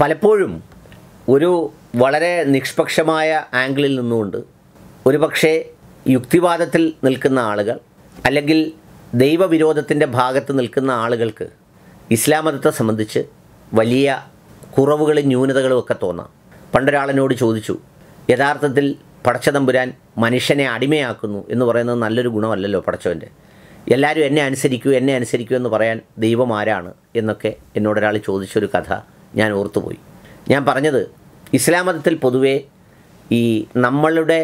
പലപ്പോഴും ഒരു വളരെ നിഷ്പക്ഷമായ ആംഗിളിൽ നിന്നുകൊണ്ട് ഒരുപക്ഷെ യുക്തിവാദത്തിൽ നിൽക്കുന്ന ആളുകൾ അല്ലെങ്കിൽ ദൈവവിരോധത്തിൻ്റെ ഭാഗത്ത് നിൽക്കുന്ന ആളുകൾക്ക് ഇസ്ലാം മതത്തെ സംബന്ധിച്ച് വലിയ കുറവുകളും ന്യൂനതകളും ഒക്കെ തോന്നാം പണ്ടൊരാളിനോട് ചോദിച്ചു യഥാർത്ഥത്തിൽ പടച്ചതമ്പുരാൻ മനുഷ്യനെ അടിമയാക്കുന്നു എന്ന് പറയുന്നത് നല്ലൊരു ഗുണമല്ലല്ലോ പടച്ചവൻ്റെ എല്ലാവരും എന്നെ അനുസരിക്കൂ എന്നെ അനുസരിക്കൂ എന്ന് പറയാൻ ദൈവം ആരാണ് എന്നൊക്കെ എന്നോടൊരാൾ ചോദിച്ചൊരു കഥ ഞാൻ ഓർത്തുപോയി ഞാൻ പറഞ്ഞത് ഇസ്ലാം മതത്തിൽ പൊതുവേ ഈ നമ്മളുടെ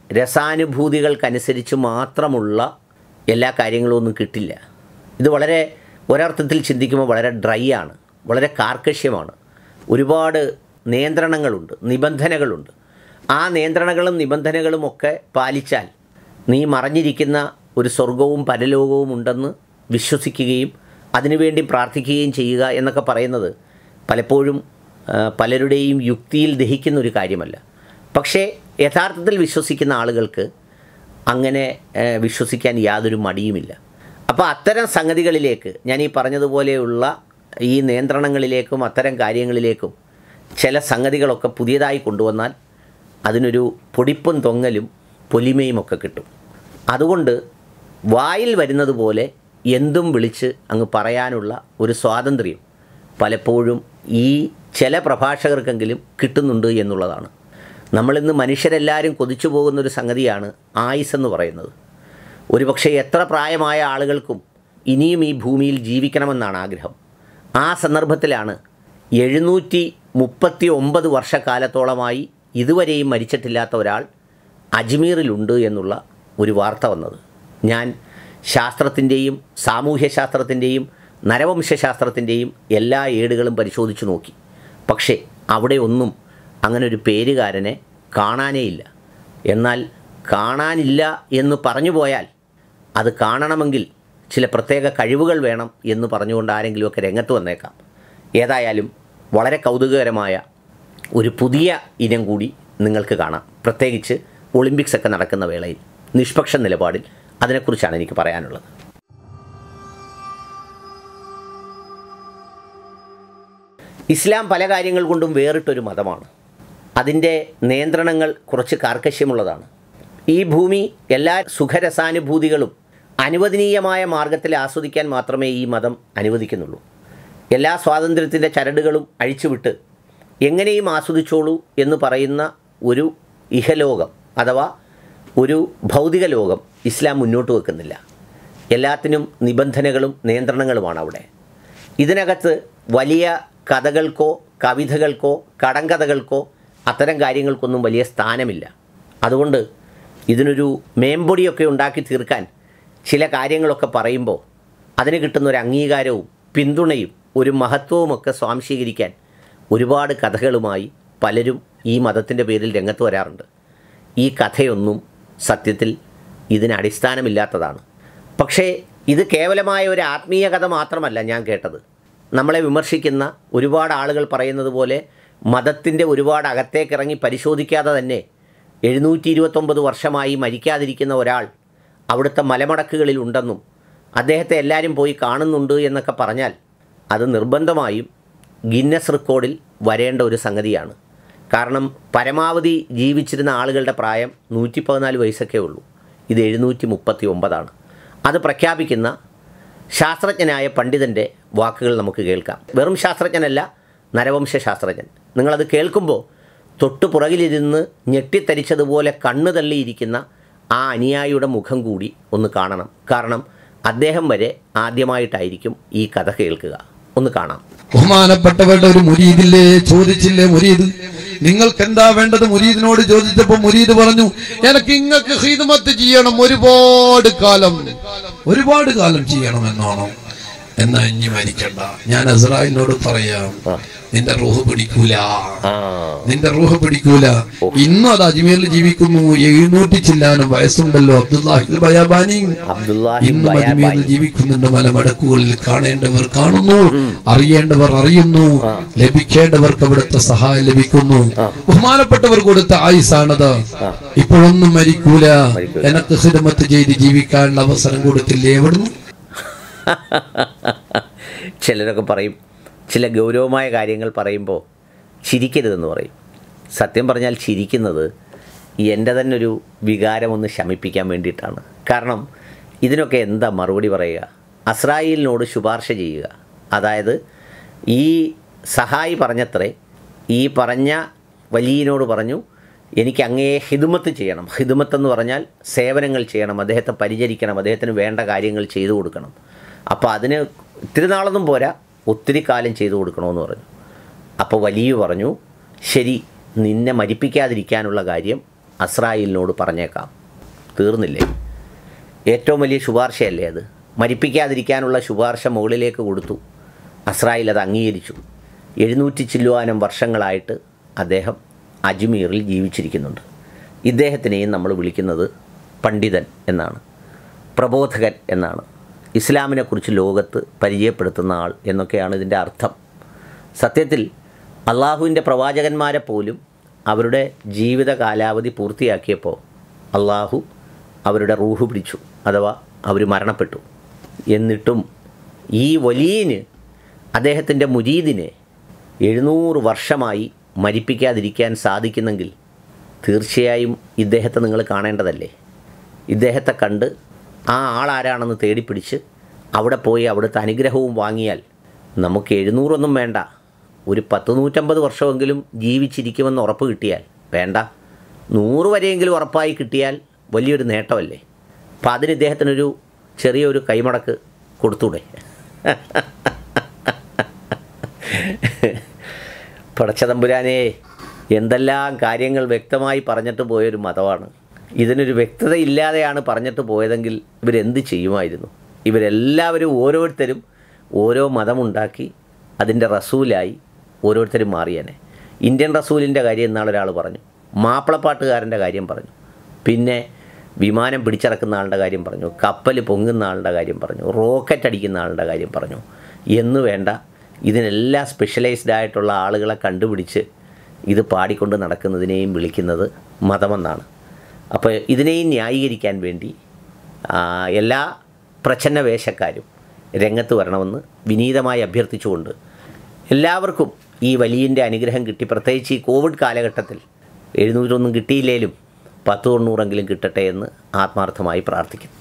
രസാനുഭൂതികൾക്കനുസരിച്ച് മാത്രമുള്ള എല്ലാ കാര്യങ്ങളും ഒന്നും കിട്ടില്ല ഇത് വളരെ ഒരർത്ഥത്തിൽ ചിന്തിക്കുമ്പോൾ വളരെ ഡ്രൈ ആണ് വളരെ കാർക്കശ്യമാണ് ഒരുപാട് നിയന്ത്രണങ്ങളുണ്ട് നിബന്ധനകളുണ്ട് ആ നിയന്ത്രണങ്ങളും നിബന്ധനകളും ഒക്കെ പാലിച്ചാൽ നീ മറഞ്ഞിരിക്കുന്ന ഒരു സ്വർഗവും പരലോകവും ഉണ്ടെന്ന് വിശ്വസിക്കുകയും അതിനുവേണ്ടി പ്രാർത്ഥിക്കുകയും ചെയ്യുക എന്നൊക്കെ പറയുന്നത് പലപ്പോഴും ആ, പലരുടെയും യുക്തിയിൽ ദഹിക്കുന്ന ഒരു കാര്യമല്ല പക്ഷേ യഥാർത്ഥത്തിൽ വിശ്വസിക്കുന്ന ആളുകൾക്ക് അങ്ങനെ ആ, വിശ്വസിക്കാൻ യാതൊരു മടിയുമില്ല അപ്പോൾ അത്തരം സംഗതികളിലേക്ക് ഞാൻ ഈ പറഞ്ഞതുപോലെയുള്ള ഈ നിയന്ത്രണങ്ങളിലേക്കും അത്തരം കാര്യങ്ങളിലേക്കും ചില സംഗതികളൊക്കെ പുതിയതായി കൊണ്ടുവന്നാൽ അതിനൊരു പൊടിപ്പും തൊങ്ങലും പൊലിമയും ഒക്കെ കിട്ടും അതുകൊണ്ട് വായിൽ വരുന്നത് പോലെ എന്തും വിളിച്ച് അങ്ങ് പറയാനുള്ള ഒരു സ്വാതന്ത്ര്യം പലപ്പോഴും ഈ ചില പ്രഭാഷകർക്കെങ്കിലും കിട്ടുന്നുണ്ട് എന്നുള്ളതാണ് നമ്മളിന്ന് മനുഷ്യരെല്ലാവരും കൊതിച്ചു പോകുന്നൊരു സംഗതിയാണ് ആയുസ് എന്ന് പറയുന്നത് ഒരുപക്ഷെ എത്ര പ്രായമായ ആളുകൾക്കും ഇനിയും ഈ ഭൂമിയിൽ ജീവിക്കണമെന്നാണ് ആഗ്രഹം ആ സന്ദർഭത്തിലാണ് എഴുന്നൂറ്റി മുപ്പത്തി ഒമ്പത് വർഷക്കാലത്തോളമായി ഇതുവരെയും മരിച്ചിട്ടില്ലാത്ത ഒരാൾ അജ്മീറിലുണ്ട് എന്നുള്ള ഒരു വാർത്ത വന്നത് ഞാൻ ശാസ്ത്രത്തിൻ്റെയും സാമൂഹ്യശാസ്ത്രത്തിൻ്റെയും നരവംശാസ്ത്രത്തിൻ്റെയും എല്ലാ ഏടുകളും പരിശോധിച്ചു നോക്കി പക്ഷേ അവിടെ ഒന്നും അങ്ങനെ ഒരു പേരുകാരനെ കാണാനേയില്ല എന്നാൽ കാണാനില്ല എന്ന് പറഞ്ഞു പോയാൽ അത് കാണണമെങ്കിൽ ചില പ്രത്യേക കഴിവുകൾ വേണം എന്ന് പറഞ്ഞുകൊണ്ട് ആരെങ്കിലുമൊക്കെ രംഗത്ത് വന്നേക്കാം ഏതായാലും വളരെ കൗതുകകരമായ ഒരു പുതിയ ഇനം കൂടി നിങ്ങൾക്ക് കാണാം പ്രത്യേകിച്ച് ഒളിമ്പിക്സ് ഒക്കെ നടക്കുന്ന വേളയിൽ നിഷ്പക്ഷ നിലപാടിൽ അതിനെക്കുറിച്ചാണ് എനിക്ക് പറയാനുള്ളത് ഇസ്ലാം പല കാര്യങ്ങൾ കൊണ്ടും വേറിട്ടൊരു മതമാണ് അതിൻ്റെ നിയന്ത്രണങ്ങൾ കുറച്ച് കാർക്കശ്യമുള്ളതാണ് ഈ ഭൂമി എല്ലാ സുഖരസാനുഭൂതികളും അനുവദനീയമായ മാർഗത്തിൽ ആസ്വദിക്കാൻ മാത്രമേ ഈ മതം അനുവദിക്കുന്നുള്ളൂ എല്ലാ സ്വാതന്ത്ര്യത്തിൻ്റെ ചരടുകളും അഴിച്ചുവിട്ട് എങ്ങനെയും ആസ്വദിച്ചോളൂ എന്ന് പറയുന്ന ഒരു ഇഹലോകം അഥവാ ഒരു ഭൗതിക ലോകം ഇസ്ലാം മുന്നോട്ട് വെക്കുന്നില്ല എല്ലാത്തിനും നിബന്ധനകളും നിയന്ത്രണങ്ങളുമാണ് അവിടെ ഇതിനകത്ത് വലിയ കഥകൾക്കോ കവിതകൾക്കോ കടങ്കഥകൾക്കോ അത്തരം കാര്യങ്ങൾക്കൊന്നും വലിയ സ്ഥാനമില്ല അതുകൊണ്ട് ഇതിനൊരു മേമ്പൊടിയൊക്കെ ഉണ്ടാക്കി തീർക്കാൻ ചില കാര്യങ്ങളൊക്കെ പറയുമ്പോൾ അതിന് കിട്ടുന്ന ഒരു അംഗീകാരവും പിന്തുണയും ഒരു മഹത്വവുമൊക്കെ സ്വാംശീകരിക്കാൻ ഒരുപാട് കഥകളുമായി പലരും ഈ മതത്തിൻ്റെ പേരിൽ രംഗത്ത് വരാറുണ്ട് ഈ കഥയൊന്നും സത്യത്തിൽ ഇതിന് അടിസ്ഥാനമില്ലാത്തതാണ് പക്ഷേ ഇത് കേവലമായ ഒരു ആത്മീയ കഥ മാത്രമല്ല ഞാൻ കേട്ടത് നമ്മളെ വിമർശിക്കുന്ന ഒരുപാട് ആളുകൾ പറയുന്നത് പോലെ മതത്തിൻ്റെ ഒരുപാട് അകത്തേക്കിറങ്ങി പരിശോധിക്കാതെ തന്നെ എഴുന്നൂറ്റി ഇരുപത്തൊമ്പത് വർഷമായി മരിക്കാതിരിക്കുന്ന ഒരാൾ അവിടുത്തെ മലമടക്കുകളിൽ ഉണ്ടെന്നും അദ്ദേഹത്തെ എല്ലാവരും പോയി കാണുന്നുണ്ട് എന്നൊക്കെ പറഞ്ഞാൽ അത് നിർബന്ധമായും ഗിന്നസ് റെക്കോർഡിൽ വരേണ്ട ഒരു സംഗതിയാണ് കാരണം പരമാവധി ജീവിച്ചിരുന്ന ആളുകളുടെ പ്രായം നൂറ്റി പതിനാല് വയസ്സൊക്കെ ഉള്ളൂ ഇത് എഴുന്നൂറ്റി മുപ്പത്തി ഒമ്പതാണ് അത് പ്രഖ്യാപിക്കുന്ന ശാസ്ത്രജ്ഞനായ പണ്ഡിതൻ്റെ വാക്കുകൾ നമുക്ക് കേൾക്കാം വെറും ശാസ്ത്രജ്ഞനല്ല നരവംശ ശാസ്ത്രജ്ഞൻ നിങ്ങളത് കേൾക്കുമ്പോൾ തൊട്ടു പുറകിലിരുന്ന് ഞെട്ടിത്തരിച്ചതുപോലെ കണ്ണു തള്ളിയിരിക്കുന്ന ആ അനുയായിയുടെ മുഖം കൂടി ഒന്ന് കാണണം കാരണം അദ്ദേഹം വരെ ആദ്യമായിട്ടായിരിക്കും ഈ കഥ കേൾക്കുക ഒന്ന് കാണാം ബഹുമാനപ്പെട്ടവരുടെ ഒരു മുരീദില്ലേ ചോദിച്ചില്ലേ മുരീദ് നിങ്ങൾക്ക് എന്താ വേണ്ടത് മുരീദിനോട് ചോദിച്ചപ്പോ മുരീദ് പറഞ്ഞു എനിക്ക് ഇങ്ങക്ക് ഹിദ്മത്ത് ചെയ്യണം ഒരുപാട് കാലം ഒരുപാട് കാലം ചെയ്യണം എന്നാണോ എന്നാ ഇനി മരിക്കണ്ട ഞാൻ അസ്രായിനോട് പറയാം നിന്റെ റൂഹ് പിടിക്കൂല ആ നിന്റെ റൂഹ് പിടിക്കൂല ഇന്നും അത് അജ്മീറിൽ ജീവിക്കുന്നു എഴുന്നൂറ്റി ചില്ലാനും വയസ്സുണ്ടല്ലോ അബ്ദുല്ലാഹിൽ ബയാബാനി അബ്ദുല്ലാഹി ഇന്നും ബയാബാനി. അജ്മീറിൽ ജീവിക്കുന്നുണ്ട് മലമടക്കുകളിൽ കാണേണ്ടവർ കാണുന്നു അറിയേണ്ടവർ അറിയുന്നു ലഭിക്കേണ്ടവർക്ക് അവിടുത്തെ സഹായം ലഭിക്കുന്നു ബഹുമാനപ്പെട്ടവർ കൊടുത്ത ആയുസാണത് ഇപ്പോഴൊന്നും മരിക്കൂല എനക്ക് ഹിദമത്ത് ചെയ്ത് ജീവിക്കാനുള്ള അവസരം കൊടുത്തില്ലേ എവിടുന്ന് ചിലരൊക്കെ പറയും ചില ഗൗരവമായ കാര്യങ്ങൾ പറയുമ്പോൾ ചിരിക്കരുതെന്ന് പറയും സത്യം പറഞ്ഞാൽ ചിരിക്കുന്നത് എൻ്റെ തന്നെ ഒരു വികാരമൊന്ന് ശമിപ്പിക്കാൻ വേണ്ടിയിട്ടാണ് കാരണം ഇതിനൊക്കെ എന്താ മറുപടി പറയുക അസ്രായേലിനോട് ശുപാർശ ചെയ്യുക അതായത് ഈ സഹായി പറഞ്ഞത്രേ ഈ പറഞ്ഞ വലിയനോട് പറഞ്ഞു എനിക്ക് അങ്ങയെ ഹിദുമത്ത് ചെയ്യണം ഹിദുമത്ത് എന്ന് പറഞ്ഞാൽ സേവനങ്ങൾ ചെയ്യണം അദ്ദേഹത്തെ പരിചരിക്കണം അദ്ദേഹത്തിന് വേണ്ട കാര്യങ്ങൾ ചെയ്തു കൊടുക്കണം അപ്പോൾ അതിന് ഇത്തിരി നാളൊന്നും പോരാ ഒത്തിരി കാലം ചെയ്തു കൊടുക്കണമെന്ന് പറഞ്ഞു അപ്പോൾ വലിയ പറഞ്ഞു ശരി നിന്നെ മരിപ്പിക്കാതിരിക്കാനുള്ള കാര്യം അസ്രായേലിനോട് പറഞ്ഞേക്കാം തീർന്നില്ലേ ഏറ്റവും വലിയ ശുപാർശയല്ലേ അത് മരിപ്പിക്കാതിരിക്കാനുള്ള ശുപാർശ മുകളിലേക്ക് കൊടുത്തു അസ്രായേൽ അത് അംഗീകരിച്ചു എഴുന്നൂറ്റി ചില്ലുവാനം വർഷങ്ങളായിട്ട് അദ്ദേഹം അജ്മീറിൽ ജീവിച്ചിരിക്കുന്നുണ്ട് ഇദ്ദേഹത്തിനെയും നമ്മൾ വിളിക്കുന്നത് പണ്ഡിതൻ എന്നാണ് പ്രബോധകൻ എന്നാണ് ഇസ്ലാമിനെക്കുറിച്ച് ലോകത്ത് പരിചയപ്പെടുത്തുന്ന ആൾ എന്നൊക്കെയാണ് ഇതിൻ്റെ അർത്ഥം സത്യത്തിൽ അള്ളാഹുവിൻ്റെ പ്രവാചകന്മാരെ പോലും അവരുടെ ജീവിത കാലാവധി പൂർത്തിയാക്കിയപ്പോൾ അള്ളാഹു അവരുടെ റൂഹ് പിടിച്ചു അഥവാ അവർ മരണപ്പെട്ടു എന്നിട്ടും ഈ വലിയന് അദ്ദേഹത്തിൻ്റെ മുരീദിനെ എഴുന്നൂറ് വർഷമായി മരിപ്പിക്കാതിരിക്കാൻ സാധിക്കുന്നെങ്കിൽ തീർച്ചയായും ഇദ്ദേഹത്തെ നിങ്ങൾ കാണേണ്ടതല്ലേ ഇദ്ദേഹത്തെ കണ്ട് ആ ആളാരാണെന്ന് തേടിപ്പിടിച്ച് അവിടെ പോയി അവിടുത്തെ അനുഗ്രഹവും വാങ്ങിയാൽ നമുക്ക് എഴുന്നൂറൊന്നും വേണ്ട ഒരു പത്ത് നൂറ്റമ്പത് വർഷമെങ്കിലും ജീവിച്ചിരിക്കുമെന്ന് ഉറപ്പ് കിട്ടിയാൽ വേണ്ട നൂറ് വരെയെങ്കിലും ഉറപ്പായി കിട്ടിയാൽ വലിയൊരു നേട്ടമല്ലേ അപ്പം അതിന് ഇദ്ദേഹത്തിനൊരു ചെറിയൊരു കൈമടക്ക് കൊടുത്തൂടെ പടച്ചതമ്പുരാനെ എന്തെല്ലാം കാര്യങ്ങൾ വ്യക്തമായി പറഞ്ഞിട്ട് പോയൊരു മതമാണ് ഇതിനൊരു വ്യക്തത ഇല്ലാതെയാണ് പറഞ്ഞിട്ട് പോയതെങ്കിൽ ഇവരെന്ത് ചെയ്യുമായിരുന്നു ഇവരെല്ലാവരും ഓരോരുത്തരും ഓരോ മതമുണ്ടാക്കി അതിൻ്റെ റസൂലായി ഓരോരുത്തരും മാറിയനെ ഇന്ത്യൻ റസൂലിൻ്റെ കാര്യം ഇന്നാൾ ഒരാൾ പറഞ്ഞു മാപ്പിളപ്പാട്ടുകാരൻ്റെ കാര്യം പറഞ്ഞു പിന്നെ വിമാനം പിടിച്ചിറക്കുന്ന ആളുടെ കാര്യം പറഞ്ഞു കപ്പൽ പൊങ്ങുന്ന ആളുടെ കാര്യം പറഞ്ഞു റോക്കറ്റ് അടിക്കുന്ന ആളുടെ കാര്യം പറഞ്ഞു എന്ന് വേണ്ട ഇതിനെല്ലാം സ്പെഷ്യലൈസ്ഡ് ആയിട്ടുള്ള ആളുകളെ കണ്ടുപിടിച്ച് ഇത് പാടിക്കൊണ്ട് നടക്കുന്നതിനെയും വിളിക്കുന്നത് മതമെന്നാണ് അപ്പോൾ ഇതിനെയും ന്യായീകരിക്കാൻ വേണ്ടി ആ, എല്ലാ പ്രച്ഛന്ന വേഷക്കാരും രംഗത്ത് വരണമെന്ന് വിനീതമായി അഭ്യർത്ഥിച്ചുകൊണ്ട് എല്ലാവർക്കും ഈ വലിയൻ്റെ അനുഗ്രഹം കിട്ടി പ്രത്യേകിച്ച് ഈ കോവിഡ് കാലഘട്ടത്തിൽ എഴുന്നൂറ്റൊന്നും കിട്ടിയില്ലേലും പത്ത് തൊണ്ണൂറെങ്കിലും കിട്ടട്ടെ എന്ന് ആത്മാർത്ഥമായി പ്രാർത്ഥിക്കുന്നു